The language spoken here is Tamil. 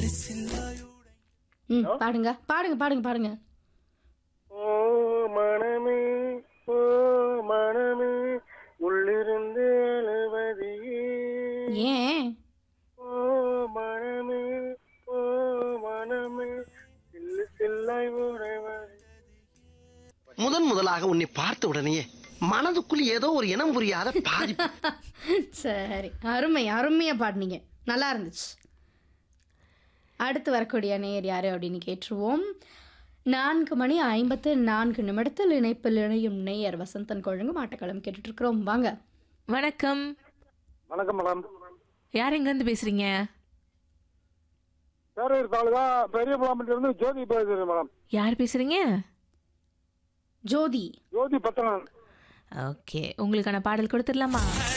ம் பாடுங்க பாடுங்க பாடுங்க பாடுங்க ஓ மனமே ஓ மனமே உள்ளிருந்து அழுவதியே ஏன் ஓ மனமே ஓ மனமே சில்லு சில்லாய் உறைவது முதன் முதலாக உன்னை பார்த்த உடனேயே மனதுக்குள் ஏதோ ஒரு இனம் புரியாத பாதிப்பு சரி அருமை அருமையா பாடினீங்க நல்லா இருந்துச்சு அடுத்து வரக்கூடிய நேயர் யாரு அப்படின்னு கேட்டுருவோம் நான்கு மணி ஐம்பத்து நான்கு நிமிடத்தில் இணைப்பில் இணையும் நேயர் வசந்தன் கொழுங்கு மாட்டக்களம் கேட்டுட்டு இருக்கிறோம் வாங்க வணக்கம் வணக்கம் மேடம் யார் எங்கேருந்து பேசுறீங்க பேரூர் தாலுகா பெரிய இருந்து ஜோதி பேசுறேன் மேடம் யார் பேசுறீங்க ஜோதி ஜோதி பத்தனன் ஓகே உங்களுக்கான பாடல் கொடுத்துடலாமா